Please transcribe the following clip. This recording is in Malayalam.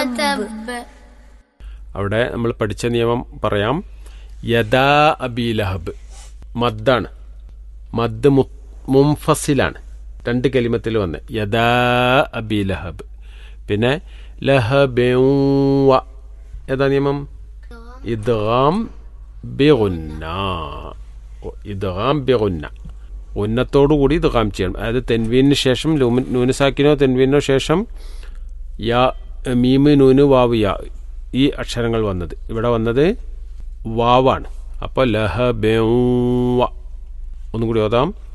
وتب അവിടെ നമ്മൾ പഠിച്ച നിയമം പറയാം യദാ അബി ലഹബ് മദ്ദാണ് മദ് മു- മുംഫസിലാണ് രണ്ട് കലിമത്തിൽ വന്ന് യദാ അബി ലഹബ് പിന്നെ ലഹബ ഏതാ നിയമം ഇദ്ഗാം ബിഗുന്ന ഇദ്ഗാം ബിഗുന്ന ഉന്നത്തോടു കൂടി ഇദ്ഗാം ചെയ്യണം അതായത് തെൻവീനു ശേഷം ലൂമി- നൂനുസാക്കിനോ തെൻവീനോ ശേഷം യാ മീമ് നൂന് വാവ് യാ ഈ അക്ഷരങ്ങൾ വന്നത് ഇവിടെ വന്നത് വാവാണ് അപ്പോൾ ലഹ ബ ഒന്നും കൂടി ഓതാം